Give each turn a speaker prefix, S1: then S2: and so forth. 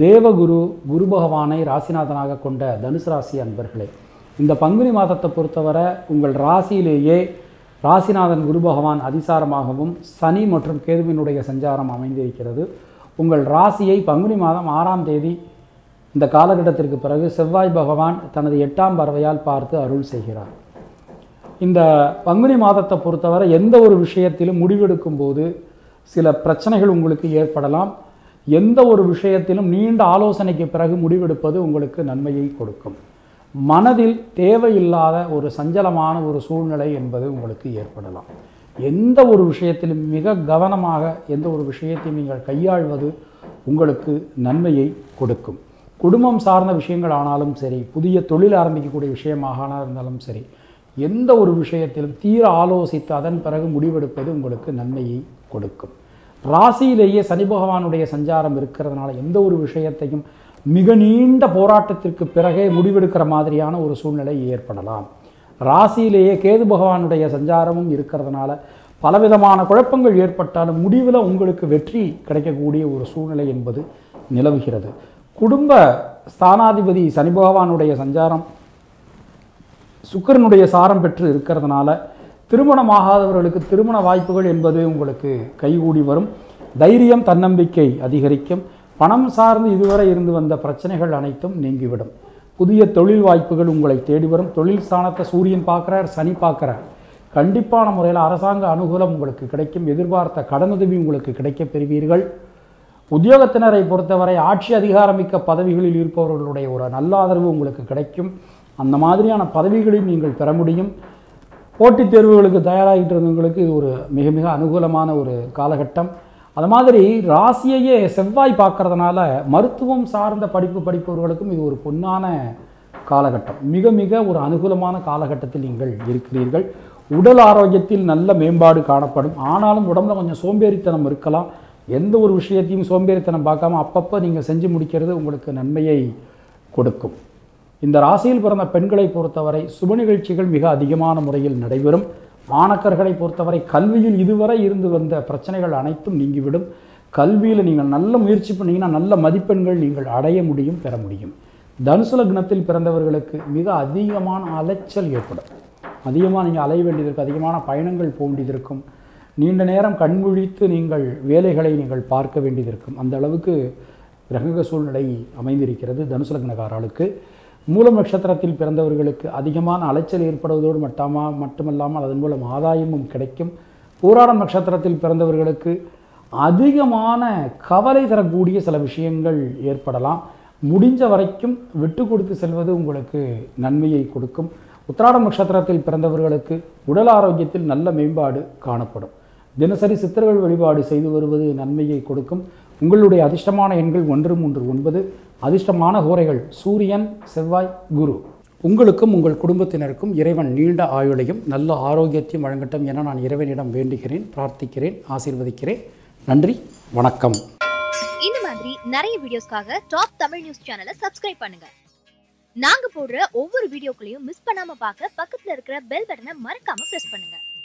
S1: தேவகுரு குரு பகவானை ராசிநாதனாக கொண்ட தனுசு ராசி அன்பர்களே இந்த பங்குனி மாதத்தை பொறுத்தவரை உங்கள் ராசியிலேயே ராசிநாதன் குரு பகவான் அதிசாரமாகவும் சனி மற்றும் கேதுவினுடைய சஞ்சாரம் அமைந்திருக்கிறது உங்கள் ராசியை பங்குனி மாதம் ஆறாம் தேதி இந்த காலகட்டத்திற்கு பிறகு செவ்வாய் பகவான் தனது எட்டாம் பறவையால் பார்த்து அருள் செய்கிறார் இந்த பங்குனி மாதத்தை பொறுத்தவரை எந்த ஒரு விஷயத்திலும் முடிவெடுக்கும் போது சில பிரச்சனைகள் உங்களுக்கு ஏற்படலாம் எந்த ஒரு விஷயத்திலும் நீண்ட ஆலோசனைக்கு பிறகு முடிவெடுப்பது உங்களுக்கு நன்மையை கொடுக்கும் மனதில் தேவையில்லாத ஒரு சஞ்சலமான ஒரு சூழ்நிலை என்பது உங்களுக்கு ஏற்படலாம் எந்த ஒரு விஷயத்திலும் மிக கவனமாக எந்த ஒரு விஷயத்தையும் நீங்கள் கையாள்வது உங்களுக்கு நன்மையை கொடுக்கும் குடும்பம் சார்ந்த விஷயங்கள் ஆனாலும் சரி புதிய தொழில் ஆரம்பிக்கக்கூடிய விஷயமாக இருந்தாலும் சரி எந்த ஒரு விஷயத்திலும் தீர ஆலோசித்து அதன் பிறகு முடிவெடுப்பது உங்களுக்கு நன்மையை கொடுக்கும் ராசியிலேயே சனி பகவானுடைய சஞ்சாரம் இருக்கிறதுனால எந்த ஒரு விஷயத்தையும் மிக நீண்ட போராட்டத்திற்கு பிறகே முடிவெடுக்கிற மாதிரியான ஒரு சூழ்நிலை ஏற்படலாம் ராசியிலேயே கேது பகவானுடைய சஞ்சாரமும் இருக்கிறதுனால பலவிதமான குழப்பங்கள் ஏற்பட்டாலும் முடிவில் உங்களுக்கு வெற்றி கிடைக்கக்கூடிய ஒரு சூழ்நிலை என்பது நிலவுகிறது குடும்ப ஸ்தானாதிபதி சனி பகவானுடைய சஞ்சாரம் சுக்கிரனுடைய சாரம் பெற்று இருக்கிறதுனால திருமணமாகாதவர்களுக்கு திருமண வாய்ப்புகள் என்பது உங்களுக்கு கைகூடி வரும் தைரியம் தன்னம்பிக்கை அதிகரிக்கும் பணம் சார்ந்து இதுவரை இருந்து வந்த பிரச்சனைகள் அனைத்தும் நீங்கிவிடும் புதிய தொழில் வாய்ப்புகள் உங்களை தேடி வரும் தொழில் ஸ்தானத்தை சூரியன் பார்க்குறார் சனி பார்க்குறார் கண்டிப்பான முறையில் அரசாங்க அனுகூலம் உங்களுக்கு கிடைக்கும் எதிர்பார்த்த கடனுதவி உங்களுக்கு கிடைக்கப் பெறுவீர்கள் உத்தியோகத்தினரை பொறுத்தவரை ஆட்சி அதிகாரமிக்க பதவிகளில் இருப்பவர்களுடைய ஒரு நல்ல ஆதரவு உங்களுக்கு கிடைக்கும் அந்த மாதிரியான பதவிகளையும் நீங்கள் பெற முடியும் போட்டித் தேர்வுகளுக்கு தயாராகிட்டு இருந்தவங்களுக்கு இது ஒரு மிக மிக அனுகூலமான ஒரு காலகட்டம் அது மாதிரி ராசியையே செவ்வாய் பார்க்கறதுனால மருத்துவம் சார்ந்த படிப்பு படிப்பவர்களுக்கும் இது ஒரு பொன்னான காலகட்டம் மிக மிக ஒரு அனுகூலமான காலகட்டத்தில் நீங்கள் இருக்கிறீர்கள் உடல் ஆரோக்கியத்தில் நல்ல மேம்பாடு காணப்படும் ஆனாலும் உடம்புல கொஞ்சம் சோம்பேறித்தனம் இருக்கலாம் எந்த ஒரு விஷயத்தையும் சோம்பேறித்தனம் பார்க்காம அப்பப்போ நீங்கள் செஞ்சு முடிக்கிறது உங்களுக்கு நன்மையை கொடுக்கும் இந்த ராசியில் பிறந்த பெண்களை பொறுத்தவரை சுப நிகழ்ச்சிகள் மிக அதிகமான முறையில் நடைபெறும் மாணக்கர்களை பொறுத்தவரை கல்வியில் இதுவரை இருந்து வந்த பிரச்சனைகள் அனைத்தும் நீங்கிவிடும் கல்வியில் நீங்கள் நல்ல முயற்சி பண்ணீங்கன்னா நல்ல மதிப்பெண்கள் நீங்கள் அடைய முடியும் பெற முடியும் தனுசு லக்னத்தில் பிறந்தவர்களுக்கு மிக அதிகமான அலைச்சல் ஏற்படும் அதிகமாக நீங்கள் அலைய வேண்டியது இருக்கும் அதிகமான பயணங்கள் போக வேண்டியது இருக்கும் நீண்ட நேரம் கண்விழித்து நீங்கள் வேலைகளை நீங்கள் பார்க்க வேண்டியது இருக்கும் அந்த அளவுக்கு கிரக சூழ்நிலை அமைந்திருக்கிறது தனுசு லக்னக்காரர்களுக்கு மூலம் நட்சத்திரத்தில் பிறந்தவர்களுக்கு அதிகமான அலைச்சல் ஏற்படுவதோடு மட்டமா மட்டுமல்லாமல் அதன் மூலம் ஆதாயமும் கிடைக்கும் பூராடம் நட்சத்திரத்தில் பிறந்தவர்களுக்கு அதிகமான கவலை தரக்கூடிய சில விஷயங்கள் ஏற்படலாம் முடிஞ்ச வரைக்கும் விட்டு கொடுத்து செல்வது உங்களுக்கு நன்மையை கொடுக்கும் உத்திராடம் நட்சத்திரத்தில் பிறந்தவர்களுக்கு உடல் ஆரோக்கியத்தில் நல்ல மேம்பாடு காணப்படும் தினசரி சித்தர்கள் வழிபாடு செய்து வருவது நன்மையை கொடுக்கும் உங்களுடைய அதிர்ஷ்டமான எண்கள் ஒன்று மூன்று ஒன்பது அதிர்ஷ்டமான ஹோரைகள் சூரியன் செவ்வாய் குரு உங்களுக்கும் உங்கள் குடும்பத்தினருக்கும் இறைவன் நீண்ட ஆயுளையும் நல்ல ஆரோக்கியத்தையும் வழங்கட்டும் என நான் இறைவனிடம் வேண்டுகிறேன் பிரார்த்திக்கிறேன் ஆசீர்வதிக்கிறேன் நன்றி வணக்கம்
S2: இந்த மாதிரி நிறைய வீடியோஸ்க்காக டாப் தமிழ் நியூஸ் சேனலை சப்ஸ்கிரைப் பண்ணுங்க நாங்க போடுற ஒவ்வொரு வீடியோக்களையும் மிஸ் பண்ணாம பார்க்க பக்கத்துல இருக்கிற பெல் பட்டனை மறக்காம பிரஸ் பண்ணுங்க